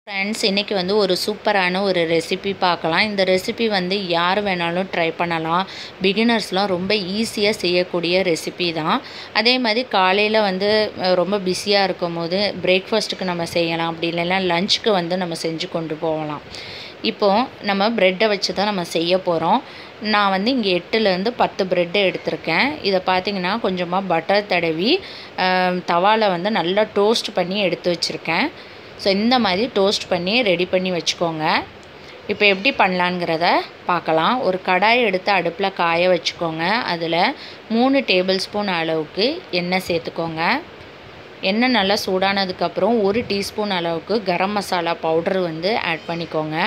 friends இன்றைக்கி வந்து ஒரு சூப்பரான ஒரு ரெசிபி பார்க்கலாம் இந்த ரெசிபி வந்து யார் வேணாலும் ட்ரை பண்ணலாம் பிகினர்ஸ்லாம் ரொம்ப ஈஸியாக செய்யக்கூடிய ரெசிபி தான் அதே மாதிரி காலையில் வந்து அஹ், ரொம்ப பிஸியாக இருக்கும் போது பிரேக்ஃபாஸ்ட்டுக்கு நம்ம செய்யலாம் அப்படி இல்லைன்னா லஞ்சுக்கு வந்து நம்ம செஞ்சு கொண்டு போகலாம் இப்போது நம்ம ப்ரெட்டை வச்சு தான் நம்ம செய்ய போகிறோம் நான் வந்து இங்கே எட்டுலேருந்து பத்து ப்ரெட்டு எடுத்திருக்கேன் இதை பார்த்தீங்கன்னா கொஞ்சமாக பட்டர் தடவி அஹ், தவாவில் வந்து நல்லா டோஸ்ட் பண்ணி எடுத்து வச்சுருக்கேன் ஸோ இந்த மாதிரி டோஸ்ட் பண்ணி ரெடி பண்ணி வச்சுக்கோங்க இப்போ எப்படி பண்ணலாங்கிறத பார்க்கலாம் ஒரு கடாய் எடுத்து அடுப்பில் காய வச்சுக்கோங்க அதில் மூணு டேபிள் ஸ்பூன் அளவுக்கு எண்ணெய் சேர்த்துக்கோங்க எண்ணெய் நல்லா சூடானதுக்கப்புறம் ஒரு டீஸ்பூன் அளவுக்கு கரம் மசாலா பவுடர் வந்து ஆட் பண்ணிக்கோங்க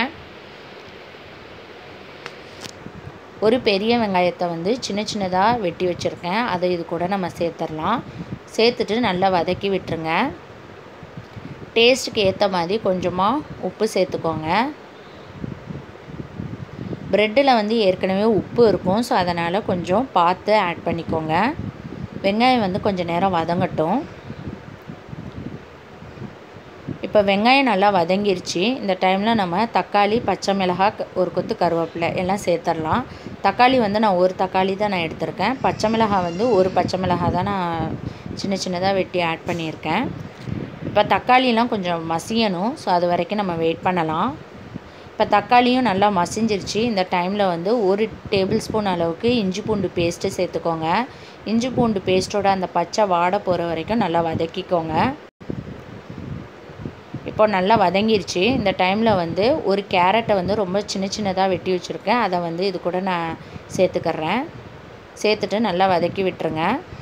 ஒரு பெரிய வெங்காயத்தை வந்து சின்ன சின்னதாக வெட்டி வச்சுருக்கேன் அதை இது கூட நம்ம சேர்த்துடலாம் சேர்த்துட்டு நல்லா வதக்கி விட்டுருங்க டேஸ்ட்டுக்கு ஏற்ற மாதிரி கொஞ்சமாக உப்பு சேர்த்துக்கோங்க ப்ரெட்டில் வந்து ஏற்கனவே உப்பு இருக்கும் ஸோ அதனால் கொஞ்சம் பார்த்து ஆட் பண்ணிக்கோங்க வெங்காயம் வந்து கொஞ்சம் நேரம் வதங்கட்டும் இப்போ வெங்காயம் நல்லா வதங்கிருச்சு இந்த டைமில் நம்ம தக்காளி பச்சை மிளகாய் ஒரு கொத்து கருவேப்பிலை எல்லாம் சேர்த்துடலாம் தக்காளி வந்து நான் ஒரு தக்காளி தான் நான் எடுத்திருக்கேன் பச்சை மிளகாய் வந்து ஒரு பச்சை மிளகாய் தான் நான் சின்ன சின்னதாக வெட்டி ஆட் பண்ணியிருக்கேன் இப்போ தக்காளிலாம் கொஞ்சம் மசியணும் ஸோ அது வரைக்கும் நம்ம வெயிட் பண்ணலாம் இப்போ தக்காளியும் நல்லா மசிஞ்சிருச்சு இந்த டைமில் வந்து ஒரு டேபிள் ஸ்பூன் அளவுக்கு இஞ்சி பூண்டு பேஸ்ட்டு சேர்த்துக்கோங்க இஞ்சி பூண்டு பேஸ்ட்டோட அந்த பச்சை வாடை போகிற வரைக்கும் நல்லா வதக்கிக்கோங்க இப்போ நல்லா வதங்கிருச்சு இந்த டைமில் வந்து ஒரு கேரட்டை வந்து ரொம்ப சின்ன சின்னதாக வெட்டி வச்சுருக்கேன் அதை வந்து இது கூட நான் சேர்த்துக்கிறேன் சேர்த்துட்டு நல்லா வதக்கி விட்டுருங்க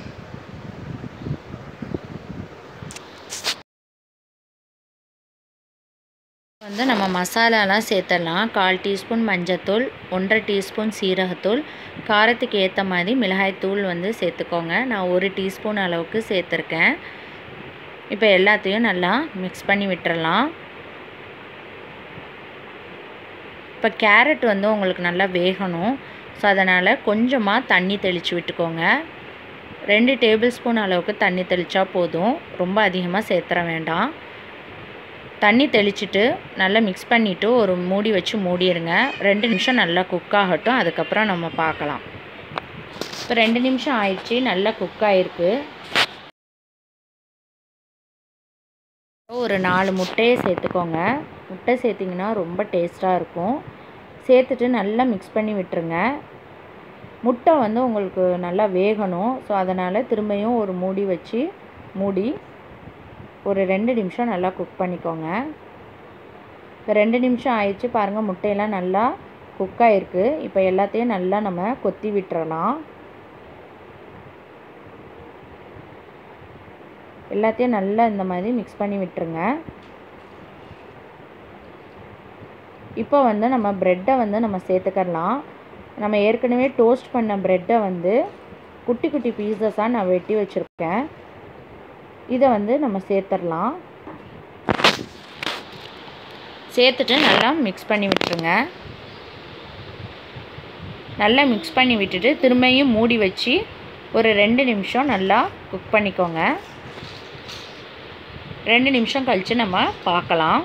வந்து நம்ம மசாலாலாம் சேர்த்துடலாம் கால் டீஸ்பூன் மஞ்சத்தூள் ஒன்றரை டீஸ்பூன் சீரகத்தூள் காரத்துக்கு ஏற்ற மாதிரி மிளகாய்த்தூள் வந்து சேர்த்துக்கோங்க நான் ஒரு டீஸ்பூன் அளவுக்கு சேர்த்துருக்கேன் இப்போ எல்லாத்தையும் நல்லா மிக்ஸ் பண்ணி விட்டுறலாம் இப்போ கேரட் வந்து உங்களுக்கு நல்லா வேகணும் ஸோ அதனால் கொஞ்சமாக தண்ணி தெளித்து விட்டுக்கோங்க ரெண்டு டேபிள் ஸ்பூன் அளவுக்கு தண்ணி தெளித்தா போதும் ரொம்ப அதிகமாக சேர்த்துற வேண்டாம் தண்ணி தெளிச்சிட்டு நல்லா மிக்ஸ் பண்ணிவிட்டு ஒரு மூடி வச்சு மூடிடுங்க ரெண்டு நிமிஷம் நல்லா குக் ஆகட்டும் அதுக்கப்புறம் நம்ம பார்க்கலாம் இப்போ ரெண்டு நிமிஷம் ஆயிடுச்சு நல்லா குக் ஆகிருக்கு ஒரு நாலு முட்டையை சேர்த்துக்கோங்க முட்டை சேர்த்திங்கன்னா ரொம்ப டேஸ்ட்டாக இருக்கும் சேர்த்துட்டு நல்லா மிக்ஸ் பண்ணி விட்டுருங்க முட்டை வந்து உங்களுக்கு நல்லா வேகணும் ஸோ அதனால் திரும்பியும் ஒரு மூடி வச்சு மூடி ஒரு ரெண்டு நிமிஷம் நல்லா குக் பண்ணிக்கோங்க இப்போ ரெண்டு நிமிஷம் ஆயிடுச்சு பாருங்கள் முட்டையெல்லாம் நல்லா குக் ஆகிருக்கு இப்போ எல்லாத்தையும் நல்லா நம்ம கொத்தி விட்டுறலாம் எல்லாத்தையும் நல்லா இந்த மாதிரி மிக்ஸ் பண்ணி விட்டுருங்க இப்போ வந்து நம்ம ப்ரெட்டை வந்து நம்ம சேர்த்துக்கலாம் நம்ம ஏற்கனவே டோஸ்ட் பண்ண ப்ரெட்டை வந்து குட்டி குட்டி பீசஸாக நான் வெட்டி வச்சுருக்கேன் இதை வந்து நம்ம சேர்த்துடலாம் சேர்த்துட்டு நல்லா மிக்ஸ் பண்ணி விட்டுருங்க நல்லா மிக்ஸ் பண்ணி விட்டுட்டு திரும்பியும் மூடி வச்சு ஒரு ரெண்டு நிமிஷம் நல்லா குக் பண்ணிக்கோங்க ரெண்டு நிமிஷம் கழித்து நம்ம பார்க்கலாம்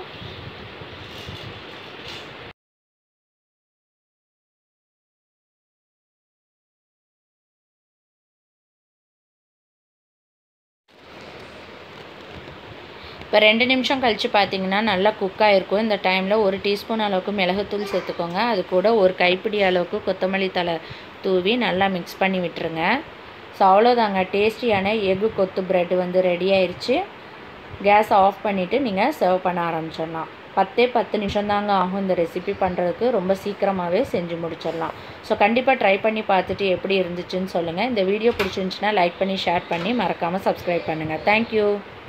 இப்போ ரெண்டு நிமிஷம் கழித்து பார்த்தீங்கன்னா நல்லா குக் ஆகிருக்கும் இந்த டைமில் ஒரு டீஸ்பூன் அளவுக்கு மிளகுத்தூள் சேர்த்துக்கோங்க அது கூட ஒரு கைப்பிடி அளவுக்கு கொத்தமல்லி தலை தூவி நல்லா மிக்ஸ் பண்ணி விட்டுருங்க ஸோ அவ்வளோதாங்க டேஸ்டியான எக்கு கொத்து ப்ரெட் வந்து ரெடி ஆயிடுச்சு கேஸ் ஆஃப் பண்ணிவிட்டு நீங்கள் சர்வ் பண்ண ஆரம்பிச்சிடலாம் பத்தே பத்து நிமிஷம் தாங்க ஆகும் இந்த ரெசிபி பண்ணுறதுக்கு ரொம்ப சீக்கிரமாகவே செஞ்சு முடிச்சிடலாம் ஸோ கண்டிப்பாக ட்ரை பண்ணி பார்த்துட்டு எப்படி இருந்துச்சுன்னு சொல்லுங்கள் இந்த வீடியோ பிடிச்சிருந்துச்சுன்னா லைக் பண்ணி ஷேர் பண்ணி மறக்காமல் சப்ஸ்கிரைப் பண்ணுங்கள் தேங்க்யூ